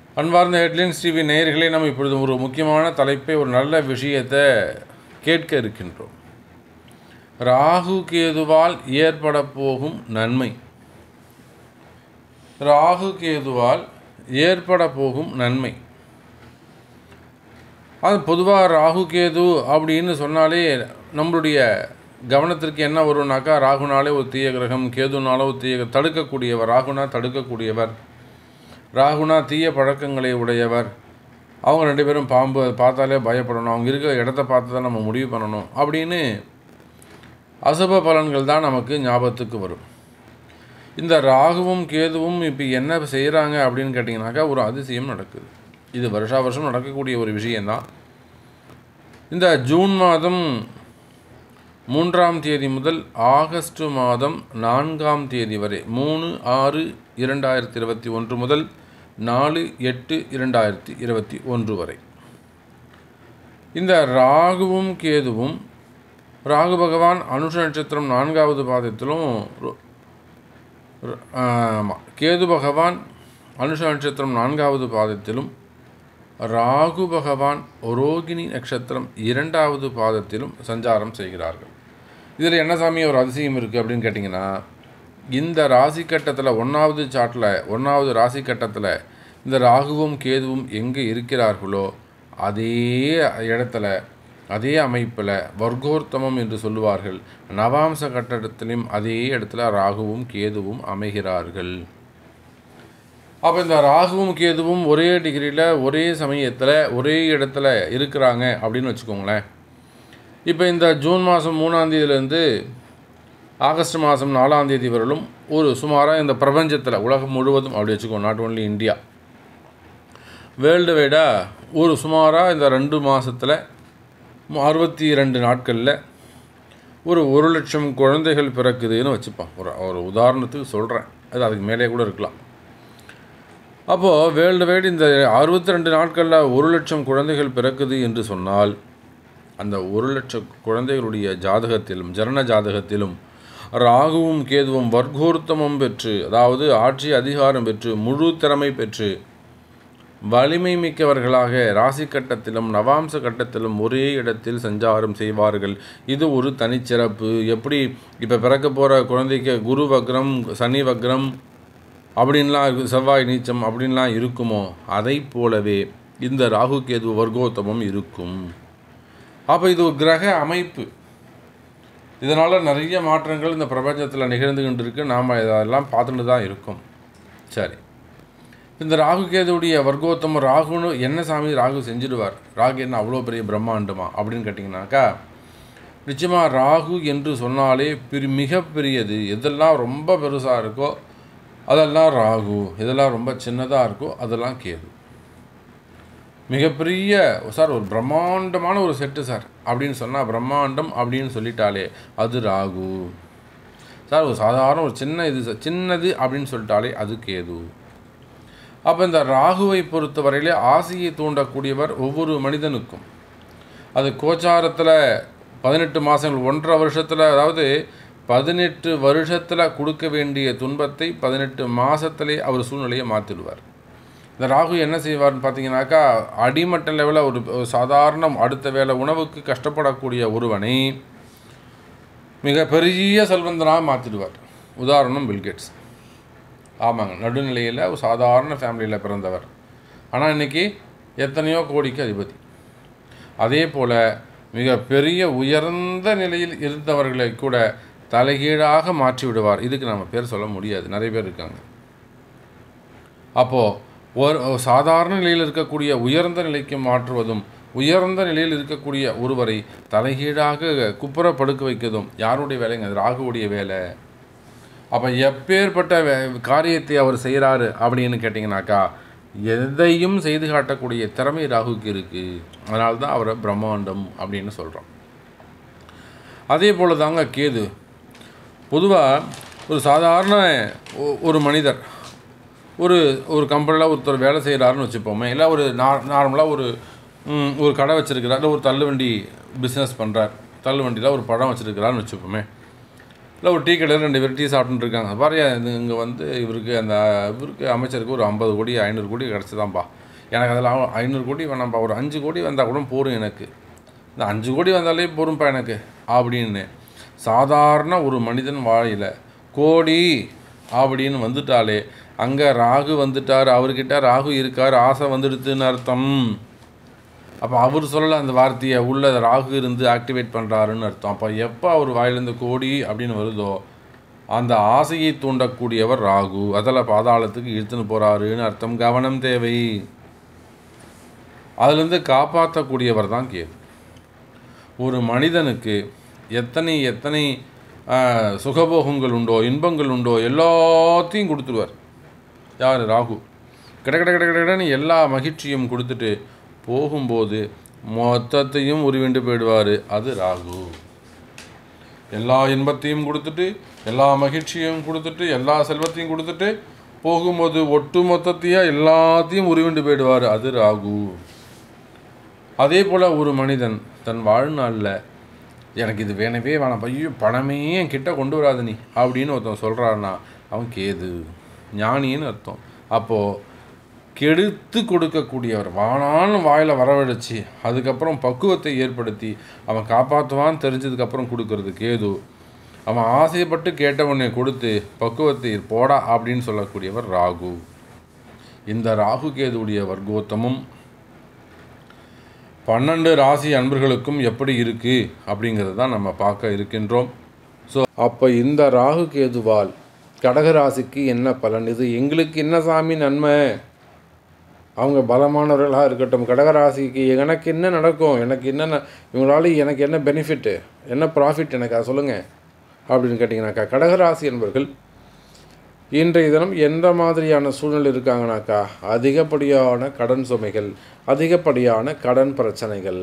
அன்பார்ந்த headlines TV நேயர்களே நம்ம இப்பொழுது ஒரு முக்கியமான தலைப்பை ஒரு நல்ல விஷயத்தை கேட்க இருக்கின்றோம் ராகு கேதுவால் ஏற்பட போகும் நன்மை ராகு கேதுவால் ஏற்பட போகும் நன்மை அது பொதுவாக ராகு கேது அப்படின்னு சொன்னாலே நம்மளுடைய கவனத்திற்கு என்ன வரும்னாக்கா ராகுனாலே ஒரு தீய கிரகம் கேதுனாலே ஒரு தீய தடுக்கக்கூடியவர் ராகுனா தடுக்கக்கூடியவர் ராகுனா தீய பழக்கங்களை உடையவர் அவங்க ரெண்டு பேரும் பாம்பு அதை பார்த்தாலே பயப்படணும் அவங்க இருக்கிற இடத்த பார்த்து தான் நம்ம முடிவு பண்ணணும் அப்படின்னு அசுப பலன்கள் தான் நமக்கு ஞாபகத்துக்கு வரும் இந்த ராகுவும் கேதுவும் இப்போ என்ன செய்கிறாங்க அப்படின்னு கேட்டிங்கனாக்கா ஒரு அதிசயம் நடக்குது இது வருஷா வருஷம் நடக்கக்கூடிய ஒரு விஷயந்தான் இந்த ஜூன் மாதம் மூன்றாம் தேதி முதல் ஆகஸ்ட் மாதம் நான்காம் தேதி வரை மூணு ஆறு இரண்டாயிரத்தி இருபத்தி ஒன்று முதல் நாலு எட்டு இரண்டாயிரத்தி இருபத்தி ஒன்று வரை இந்த ராகுவும் கேதுவும் ராகு பகவான் அனுஷ நட்சத்திரம் நான்காவது பாதத்திலும் ஆமாம் கேது பகவான் அனுஷ நட்சத்திரம் நான்காவது பாதத்திலும் ராகு பகவான் ரோகிணி நட்சத்திரம் இரண்டாவது பாதத்திலும் சஞ்சாரம் செய்கிறார்கள் இதில் என்ன சாமி ஒரு அதிசயம் இருக்குது அப்படின்னு கேட்டிங்கன்னா இந்த ராசி கட்டத்தில் ஒன்றாவது சாட்டில் ஒன்றாவது ராசி கட்டத்தில் இந்த ராகுவும் கேதுவும் எங்கே இருக்கிறார்களோ அதே இடத்துல அதே அமைப்பில் வர்க்கோர்த்தமம் என்று சொல்லுவார்கள் நவாம்ச கட்டடத்திலும் அதே இடத்துல ராகுவும் கேதுவும் அமைகிறார்கள் அப்போ இந்த ராகுவும் கேதுவும் ஒரே டிகிரியில் ஒரே சமயத்தில் ஒரே இடத்துல இருக்கிறாங்க அப்படின்னு வச்சுக்கோங்களேன் இப்போ இந்த ஜூன் மாதம் மூணாந்தேதியிலேருந்து ஆகஸ்ட் மாதம் நாலாந்தேதி வரலும் ஒரு சுமாராக இந்த பிரபஞ்சத்தில் உலகம் முழுவதும் அப்படி வச்சுக்கோ நாட் ஓன்லி இந்தியா வேர்ல்டு வைடாக ஒரு சுமாராக இந்த ரெண்டு மாதத்தில் அறுபத்தி ரெண்டு நாட்களில் ஒரு ஒரு லட்சம் குழந்தைகள் பிறக்குதுன்னு வச்சுப்பான் ஒரு ஒரு உதாரணத்துக்கு சொல்கிறேன் அது அதுக்கு மேலே கூட இருக்கலாம் அப்போது வேர்ல்டு வைடு இந்த அறுபத்தி ரெண்டு நாட்களில் ஒரு லட்சம் குழந்தைகள் பிறக்குது என்று சொன்னால் அந்த ஒரு லட்சம் குழந்தைகளுடைய ஜாதகத்திலும் ஜனன ஜாதகத்திலும் ராகுவும் கேதுவும் வர்க்கோர்த்தமம் பெற்று அதாவது ஆட்சி அதிகாரம் பெற்று முழு திறமை பெற்று வலிமை மிக்கவர்களாக ராசி கட்டத்திலும் நவாம்ச கட்டத்திலும் ஒரே இடத்தில் சஞ்சாரம் செய்வார்கள் இது ஒரு தனிச்சிறப்பு எப்படி இப்போ பிறக்க போகிற குழந்தைக்கு குரு வக்ரம் சனி வக்ரம் அப்படின்லாம் இருக்கு செவ்வாய் நீச்சம் அப்படின்லாம் இருக்குமோ அதை போலவே இந்த ராகு கேது வர்க்கோத்தமம் இருக்கும் அப்போ இது ஒரு கிரக அமைப்பு இதனால் நிறைய மாற்றங்கள் இந்த பிரபஞ்சத்தில் நிகழ்ந்துகிட்டு இருக்கு நாம் இதெல்லாம் பார்த்துட்டு தான் இருக்கோம் சரி இந்த ராகு கேதுவுடைய வர்க்கோத்தமம் ராகுன்னு என்ன சாமி ராகு செஞ்சிடுவார் ராகு என்ன அவ்வளோ பெரிய பிரம்மாண்டமா அப்படின்னு கேட்டிங்கனாக்கா நிச்சயமாக ராகு என்று சொன்னாலே பெரு மிகப்பெரியது எதெல்லாம் ரொம்ப பெருசாக இருக்கோ அதெல்லாம் ராகு இதெல்லாம் ரொம்ப சின்னதாக இருக்கோ அதெல்லாம் கேது மிகப்பெரிய சார் ஒரு பிரம்மாண்டமான ஒரு செட்டு சார் அப்படின்னு சொன்னால் பிரம்மாண்டம் அப்படின்னு சொல்லிட்டாலே அது ராகு சார் ஒரு சாதாரண ஒரு சின்ன இது சார் சின்னது அப்படின்னு சொல்லிட்டாலே அது கேது அப்போ இந்த ராகுவை பொறுத்தவரையிலே ஆசையை தூண்டக்கூடியவர் ஒவ்வொரு மனிதனுக்கும் அது கோச்சாரத்தில் பதினெட்டு மாதங்கள் ஒன்றரை வருஷத்தில் அதாவது பதினெட்டு வருஷத்தில் கொடுக்க வேண்டிய துன்பத்தை பதினெட்டு மாதத்திலே அவர் சூழ்நிலையை மாற்றிடுவார் இந்த ராகு என்ன செய்வார்னு பார்த்தீங்கன்னாக்கா அடிமட்ட லெவலில் ஒரு சாதாரண அடுத்த வேலை உணவுக்கு கஷ்டப்படக்கூடிய ஒருவனை மிக பெரிய செல்வந்தனாக மாற்றிடுவார் உதாரணம் பில்கேட்ஸ் ஆமாங்க நடுநிலையில் ஒரு சாதாரண ஃபேமிலியில் பிறந்தவர் ஆனால் இன்றைக்கி எத்தனையோ கோடிக்கு அதிபதி அதே போல் மிக பெரிய உயர்ந்த நிலையில் இருந்தவர்களை கூட தலைகீழாக மாற்றி விடுவார் இதுக்கு நம்ம பேர் சொல்ல முடியாது நிறைய பேர் இருக்காங்க அப்போது ஒரு சாதாரண நிலையில் இருக்கக்கூடிய உயர்ந்த நிலைக்கு மாற்றுவதும் உயர்ந்த நிலையில் இருக்கக்கூடிய ஒருவரை தலைகீழாக குப்புற படுக்க வைக்கிறதும் யாருடைய வேலைங்க அது ராகுவுடைய வேலை அப்போ எப்பேற்பட்ட காரியத்தை அவர் செய்கிறாரு அப்படின்னு கேட்டிங்கனாக்கா எதையும் செய்து காட்டக்கூடிய திறமை ராகுக்கு இருக்குது அதனால தான் அவரை பிரம்மாண்டம் அப்படின்னு சொல்கிறோம் அதே போல் தாங்க கேது பொதுவாக ஒரு சாதாரண ஒரு மனிதர் ஒரு ஒரு கம்பெனியில் ஒருத்தர் வேலை செய்கிறாருன்னு வச்சுப்போமே இல்லை ஒரு நார்மலாக ஒரு ஒரு கடை வச்சுருக்கிறார் இல்லை ஒரு தள்ளுவண்டி பிஸ்னஸ் பண்ணுறார் தள்ளுவண்டியில் ஒரு பழம் வச்சுருக்கிறாருன்னு வச்சுப்போமே இல்லை ஒரு டீ கடையில் ரெண்டு பேர் டீ சாப்பிட்டுட்டு இருக்காங்க பாரு இது இங்கே வந்து இவருக்கு அந்த இவருக்கு அமைச்சருக்கு ஒரு ஐம்பது கோடி ஐநூறு கோடி கிடச்சிதான்ப்பா எனக்கு அதில் ஐநூறு கோடி வேணாம்ப்பா ஒரு அஞ்சு கோடி வந்தால் கூட போரும் எனக்கு இந்த அஞ்சு கோடி வந்தாலே போரும்ப்பா எனக்கு அப்படின்னு சாதாரண ஒரு மனிதன் வாழையில் கோடி அப்படின்னு வந்துட்டாலே அங்கே ராகு வந்துட்டார் அவர்கிட்ட ராகு இருக்கார் ஆசை வந்துடுதுன்னு அர்த்தம் அப்போ அவர் சொல்லலை அந்த வார்த்தையை உள்ள ராகு இருந்து ஆக்டிவேட் பண்ணுறாருன்னு அர்த்தம் அப்போ எப்போ அவர் வாயிலிருந்து கோடி அப்படின்னு வருதோ அந்த ஆசையை தூண்டக்கூடியவர் ராகு அதில் பாதாளத்துக்கு இழுத்துன்னு போகிறாருன்னு அர்த்தம் கவனம் தேவை அதுலேருந்து காப்பாற்றக்கூடியவர் தான் கேது ஒரு மனிதனுக்கு எத்தனை எத்தனை ஆஹ், சுகபோகங்கள் உண்டோ இன்பங்கள் உண்டோ எல்லாத்தையும் கொடுத்துருவார் யார் ராகு கிட கிட கிட கிடன்னு எல்லா மகிழ்ச்சியும் கொடுத்துட்டு போகும்போது மொத்தத்தையும் உருவிண்டு போயிடுவார் அது ராகு எல்லா இன்பத்தையும் கொடுத்துட்டு எல்லா மகிழ்ச்சியும் கொடுத்துட்டு எல்லா செல்வத்தையும் கொடுத்துட்டு போகும்போது ஒட்டு மொத்தத்தையும் எல்லாத்தையும் உருவிண்டு போயிடுவார் அது ராகு அதே போல் ஒரு மனிதன் தன் வாழ்நாளில் எனக்கு இது வேணவே வேணாம் ஐயோ பணமே என் கிட்ட கொண்டு வராது நீ அப்படின்னு ஒருத்தன் சொல்கிறான்னா அவன் கேது ஞானின்னு அர்த்தம் அப்போது கெடுத்து கொடுக்கக்கூடியவர் வானான்னு வாயில் வரவழைச்சி அதுக்கப்புறம் பக்குவத்தை ஏற்படுத்தி அவன் காப்பாற்றுவான்னு தெரிஞ்சதுக்கப்புறம் கொடுக்கறது கேது அவன் ஆசைப்பட்டு கேட்டவனை கொடுத்து பக்குவத்தை போடா அப்படின்னு சொல்லக்கூடியவர் ராகு இந்த ராகு கேதுவுடைய வர்க்கோத்தமும் பன்னெண்டு ராசி அன்பர்களுக்கும் எப்படி இருக்குது அப்படிங்கிறது தான் நம்ம பார்க்க இருக்கின்றோம் ஸோ அப்போ இந்த ராகு கேதுவால் கடகராசிக்கு என்ன பலன் இது எங்களுக்கு என்ன சாமி நன்மை அவங்க பலமானவர்களாக இருக்கட்டும் கடகராசிக்கு எனக்கு என்ன நடக்கும் எனக்கு என்ன இவங்களால எனக்கு என்ன பெனிஃபிட்டு என்ன ப்ராஃபிட் எனக்கு அதை சொல்லுங்கள் அப்படின்னு கேட்டிங்கனாக்கா கடகராசி என்பவர்கள் இன்றைய தினம் எந்த மாதிரியான சூழ்நிலை இருக்காங்கனாக்கா அதிகப்படியான கடன் சுமைகள் அதிகப்படியான கடன் பிரச்சனைகள்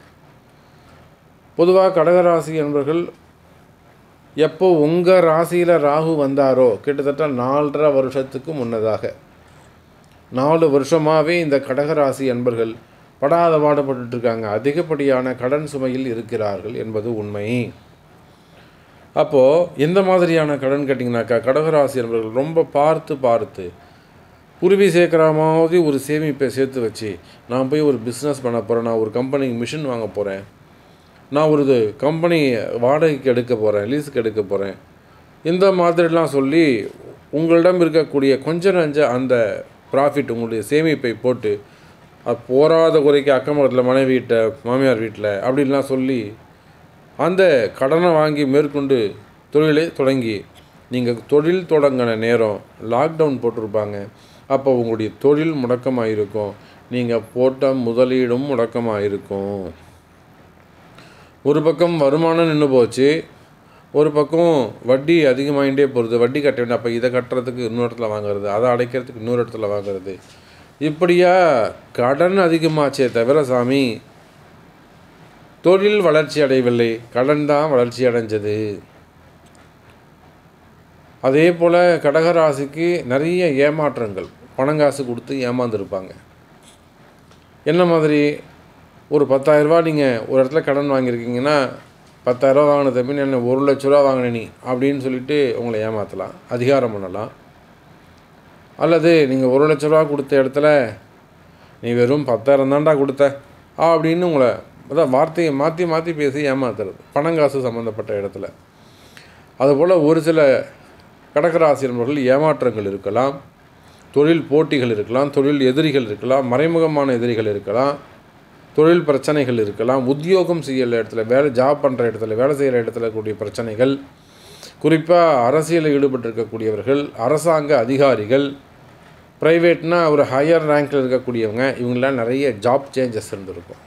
பொதுவாக கடகராசி என்பவர்கள் எப்போ உங்கள் ராசியில் ராகு வந்தாரோ கிட்டத்தட்ட நாலரை வருஷத்துக்கு முன்னதாக நாலு வருஷமாகவே இந்த கடகராசி அன்பர்கள் படாத பாடுபட்டுட்டு இருக்காங்க அதிகப்படியான கடன் சுமையில் இருக்கிறார்கள் என்பது உண்மை அப்போது எந்த மாதிரியான கடன் கேட்டிங்கனாக்கா கடகராசி என்பவர்கள் ரொம்ப பார்த்து பார்த்து குருவி சேர்க்குற மாதிரி ஒரு சேமிப்பை சேர்த்து வச்சு நான் போய் ஒரு பிஸ்னஸ் பண்ண போகிறேன் நான் ஒரு கம்பெனிக்கு மிஷின் வாங்க போகிறேன் நான் ஒரு இது கம்பெனி வாடகைக்கு எடுக்க போகிறேன் லீஸுக்கு எடுக்க போகிறேன் இந்த மாதிரிலாம் சொல்லி உங்களிடம் இருக்கக்கூடிய கொஞ்ச நஞ்ச அந்த ப்ராஃபிட் உங்களுடைய சேமிப்பை போட்டு அது போராத குறைக்கு அக்கம் பக்கத்தில் மனைவி வீட்டை மாமியார் வீட்டில் அப்படின்லாம் சொல்லி அந்த கடனை வாங்கி மேற்கொண்டு தொழிலை தொடங்கி நீங்கள் தொழில் தொடங்கின நேரம் லாக்டவுன் போட்டிருப்பாங்க அப்போ உங்களுடைய தொழில் முடக்கமாக இருக்கும் நீங்கள் போட்ட முதலீடும் முடக்கமாக இருக்கும் ஒரு பக்கம் வருமானம் நின்று போச்சு ஒரு பக்கம் வட்டி அதிகமாகிட்டே போகிறது வட்டி கட்ட வேண்டிய அப்போ இதை கட்டுறதுக்கு இன்னொரு இடத்துல வாங்குறது அதை அடைக்கிறதுக்கு இன்னொரு இடத்துல வாங்குறது இப்படியா கடன் அதிகமாச்சே தவிர சாமி தொழில் வளர்ச்சி அடையவில்லை கடன் தான் வளர்ச்சி அடைஞ்சது அதே போல் கடகராசிக்கு நிறைய ஏமாற்றங்கள் பணங்காசு கொடுத்து ஏமாந்துருப்பாங்க என்ன மாதிரி ஒரு பத்தாயிரரூபா நீங்கள் ஒரு இடத்துல கடன் வாங்கியிருக்கீங்கன்னா பத்தாயிரரூபா வாங்கின தம்பி என்ன ஒரு லட்ச ரூபா வாங்கின நீ அப்படின்னு சொல்லிட்டு உங்களை ஏமாற்றலாம் அதிகாரம் பண்ணலாம் அல்லது நீங்கள் ஒரு லட்ச ரூபா கொடுத்த இடத்துல நீ வெறும் பத்தாயிரம் தான்டா கொடுத்த அப்படின்னு உங்களை அதான் வார்த்தையை மாற்றி மாற்றி பேசி ஏமாத்துறது பணங்காசு சம்மந்தப்பட்ட இடத்துல அதுபோல் ஒரு சில கடகராசி நண்பர்கள் ஏமாற்றங்கள் இருக்கலாம் தொழில் போட்டிகள் இருக்கலாம் தொழில் எதிரிகள் இருக்கலாம் மறைமுகமான எதிரிகள் இருக்கலாம் தொழில் பிரச்சனைகள் இருக்கலாம் உத்தியோகம் செய்யற இடத்துல வேலை ஜாப் பண்ணுற இடத்துல வேலை செய்கிற இடத்துல கூடிய பிரச்சனைகள் குறிப்பாக அரசியலில் ஈடுபட்டிருக்கக்கூடியவர்கள் அரசாங்க அதிகாரிகள் ப்ரைவேட்னா ஒரு ஹையர் ரேங்க்கில் இருக்கக்கூடியவங்க இவங்களாம் நிறைய ஜாப் சேஞ்சஸ் இருந்திருக்கும்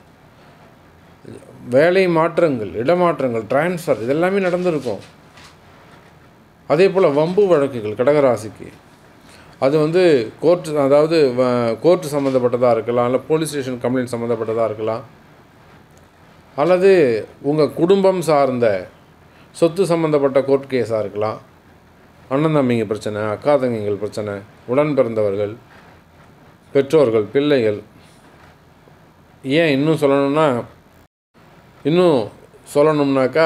வேலை மாற்றங்கள் இடமாற்றங்கள் டிரான்ஸ்ஃபர் இதெல்லாமே நடந்திருக்கும் அதே போல் வம்பு வழக்குகள் கடகராசிக்கு அது வந்து கோர்ட் அதாவது கோர்ட் சம்மந்தப்பட்டதாக இருக்கலாம் இல்லை போலீஸ் ஸ்டேஷன் கம்ப்ளைண்ட் சம்மந்தப்பட்டதாக இருக்கலாம் அல்லது உங்கள் குடும்பம் சார்ந்த சொத்து சம்மந்தப்பட்ட கோர்ட் கேஸாக இருக்கலாம் அண்ணன் தம்பிங்க பிரச்சனை அக்கா தங்கைகள் பிரச்சனை உடன் பிறந்தவர்கள் பெற்றோர்கள் பிள்ளைகள் ஏன் இன்னும் சொல்லணும்னா இன்னும் சொல்லணும்னாக்கா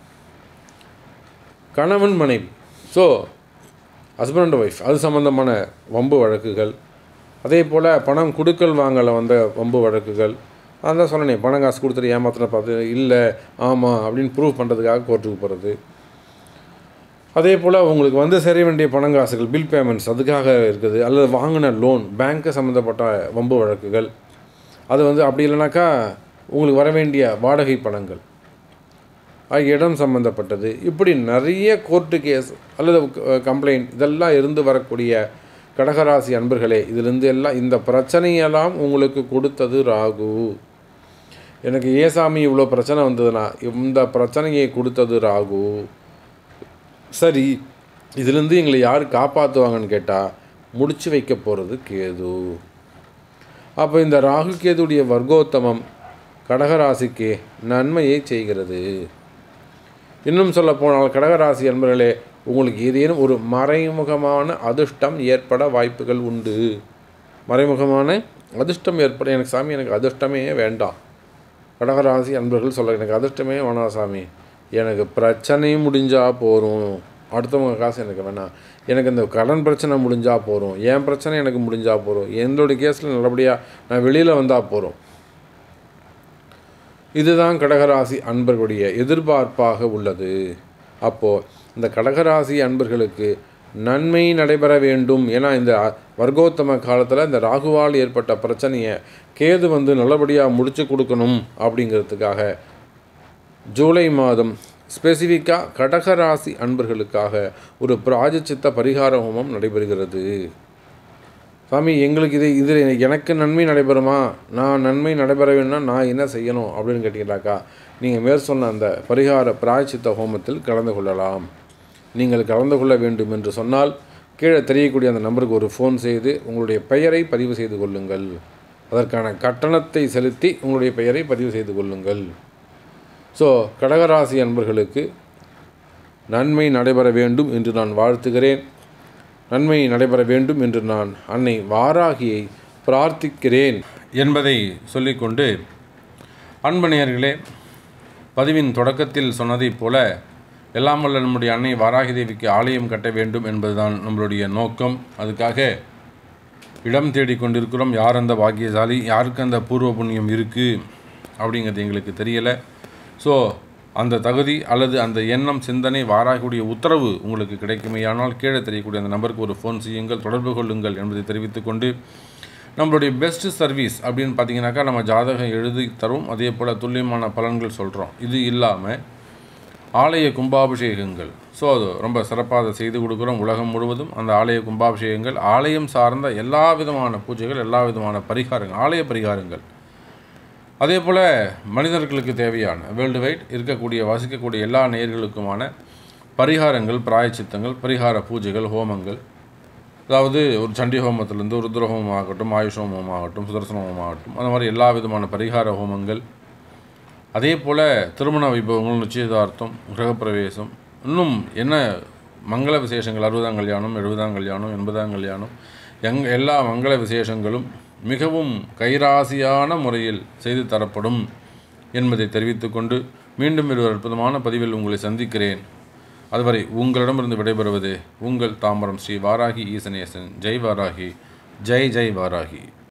கணவன் மனைவி ஸோ ஹஸ்பண்ட் அண்ட் ஒய்ஃப் அது சம்மந்தமான வம்பு வழக்குகள் அதே போல் பணம் கொடுக்கல் வாங்கல வந்த வம்பு வழக்குகள் அதான் சொன்னேனே பணம் காசு கொடுத்துட்டு ஏமாத்தின பார்த்து இல்லை ஆமாம் அப்படின்னு ப்ரூவ் பண்ணுறதுக்காக கோர்ட்டுக்கு போகிறது அதே போல் உங்களுக்கு வந்து சேர வேண்டிய பணம் காசுகள் பில் பேமெண்ட்ஸ் அதுக்காக இருக்குது அல்லது வாங்கின லோன் பேங்க்கு சம்மந்தப்பட்ட வம்பு வழக்குகள் அது வந்து அப்படி இல்லைனாக்கா உங்களுக்கு வர வேண்டிய வாடகை பணங்கள் ஆகிய இடம் சம்மந்தப்பட்டது இப்படி நிறைய கோர்ட்டு கேஸ் அல்லது கம்ப்ளைண்ட் இதெல்லாம் இருந்து வரக்கூடிய கடகராசி அன்பர்களே இதிலிருந்து எல்லாம் இந்த பிரச்சனையெல்லாம் உங்களுக்கு கொடுத்தது ராகு எனக்கு ஏசாமி இவ்வளோ பிரச்சனை வந்ததுன்னா இந்த பிரச்சனையை கொடுத்தது ராகு சரி இதுலேருந்து எங்களை யார் காப்பாற்றுவாங்கன்னு கேட்டால் முடிச்சு வைக்க போகிறது கேது அப்போ இந்த ராகு கேதுடைய வர்க்கோத்தமம் கடகராசிக்கு நன்மையை செய்கிறது இன்னும் சொல்ல போனால் கடகராசி என்பவர்களே உங்களுக்கு ஏதேனும் ஒரு மறைமுகமான அதிர்ஷ்டம் ஏற்பட வாய்ப்புகள் உண்டு மறைமுகமான அதிர்ஷ்டம் ஏற்பட எனக்கு சாமி எனக்கு அதிர்ஷ்டமே வேண்டாம் கடகராசி அன்பர்கள் சொல்ல எனக்கு அதிர்ஷ்டமே வேணாம் சாமி எனக்கு பிரச்சனை முடிஞ்சால் போகிறோம் அடுத்தவங்க காசு எனக்கு வேணாம் எனக்கு இந்த கடன் பிரச்சனை முடிஞ்சால் போகிறோம் என் பிரச்சனை எனக்கு முடிஞ்சால் போகிறோம் என்னுடைய கேஸில் நல்லபடியாக நான் வெளியில் வந்தால் போகிறோம் இதுதான் கடகராசி அன்பர்களுடைய எதிர்பார்ப்பாக உள்ளது அப்போது இந்த கடகராசி அன்பர்களுக்கு நன்மை நடைபெற வேண்டும் ஏன்னா இந்த வர்க்கோத்தம காலத்தில் இந்த ராகுவால் ஏற்பட்ட பிரச்சனையை கேது வந்து நல்லபடியாக முடிச்சு கொடுக்கணும் அப்படிங்கிறதுக்காக ஜூலை மாதம் ஸ்பெசிஃபிக்காக கடகராசி அன்பர்களுக்காக ஒரு பிராஜச்சித்த பரிகார ஹோமம் நடைபெறுகிறது சாமி எங்களுக்கு இது இதில் எனக்கு நன்மை நடைபெறுமா நான் நன்மை நடைபெற வேணும்னா நான் என்ன செய்யணும் அப்படின்னு கேட்டிங்கனாக்கா நீங்கள் மேற் சொன்ன அந்த பரிகார பிராயச்சித்த ஹோமத்தில் கலந்து கொள்ளலாம் நீங்கள் கலந்து கொள்ள வேண்டும் என்று சொன்னால் கீழே தெரியக்கூடிய அந்த நம்பருக்கு ஒரு ஃபோன் செய்து உங்களுடைய பெயரை பதிவு செய்து கொள்ளுங்கள் அதற்கான கட்டணத்தை செலுத்தி உங்களுடைய பெயரை பதிவு செய்து கொள்ளுங்கள் ஸோ கடகராசி அன்பர்களுக்கு நன்மை நடைபெற வேண்டும் என்று நான் வாழ்த்துகிறேன் நன்மை நடைபெற வேண்டும் என்று நான் அன்னை வாராகியை பிரார்த்திக்கிறேன் என்பதை சொல்லிக்கொண்டு அன்பு நேயர்களே பதிவின் தொடக்கத்தில் சொன்னதைப் போல எல்லாம் வல்ல நம்முடைய அன்னை வாராகி தேவிக்கு ஆலயம் கட்ட வேண்டும் என்பதுதான் நம்மளுடைய நோக்கம் அதுக்காக இடம் தேடிக் கொண்டிருக்கிறோம் யார் அந்த பாக்கியசாலி யாருக்கு அந்த பூர்வ புண்ணியம் இருக்குது அப்படிங்கிறது எங்களுக்கு தெரியலை ஸோ அந்த தகுதி அல்லது அந்த எண்ணம் சிந்தனை வாராகக்கூடிய உத்தரவு உங்களுக்கு கிடைக்குமேயானால் கீழே தெரியக்கூடிய அந்த நம்பருக்கு ஒரு ஃபோன் செய்யுங்கள் தொடர்பு கொள்ளுங்கள் என்பதை தெரிவித்துக்கொண்டு நம்மளுடைய பெஸ்ட் சர்வீஸ் அப்படின்னு பார்த்தீங்கன்னாக்கா நம்ம ஜாதகம் எழுதி தரும் அதே போல் துல்லியமான பலன்கள் சொல்கிறோம் இது இல்லாமல் ஆலய கும்பாபிஷேகங்கள் ஸோ அது ரொம்ப சிறப்பாக அதை செய்து கொடுக்குறோம் உலகம் முழுவதும் அந்த ஆலய கும்பாபிஷேகங்கள் ஆலயம் சார்ந்த எல்லா விதமான பூஜைகள் எல்லா விதமான பரிகாரங்கள் ஆலய பரிகாரங்கள் அதே போல் மனிதர்களுக்கு தேவையான வேர்ல்டு வைட் இருக்கக்கூடிய வசிக்கக்கூடிய எல்லா நேயர்களுக்குமான பரிகாரங்கள் பிராயச்சித்தங்கள் பரிகார பூஜைகள் ஹோமங்கள் அதாவது ஒரு சண்டி ஹோமத்திலேருந்து ருத்ர ஹோமம் ஆகட்டும் ஆயுஷ் ஹோமம் ஆகட்டும் சுதர்சன ஹோமம் ஆகட்டும் அந்த மாதிரி எல்லா விதமான பரிகார ஹோமங்கள் அதே போல் திருமண வைபவங்கள் நிச்சயதார்த்தம் கிரகப்பிரவேசம் இன்னும் என்ன மங்கள விசேஷங்கள் அறுபதாம் கல்யாணம் எழுபதாம் கல்யாணம் எண்பதாம் கல்யாணம் எங் எல்லா மங்கள விசேஷங்களும் மிகவும் கைராசியான முறையில் செய்து தரப்படும் என்பதை தெரிவித்துக்கொண்டு மீண்டும் ஒரு அற்புதமான பதிவில் உங்களை சந்திக்கிறேன் அதுவரை உங்களிடமிருந்து விடைபெறுவது உங்கள் தாம்பரம் ஸ்ரீ வாராகி ஈசனேசன் ஜெய் வாராகி ஜெய் ஜெய் வாராகி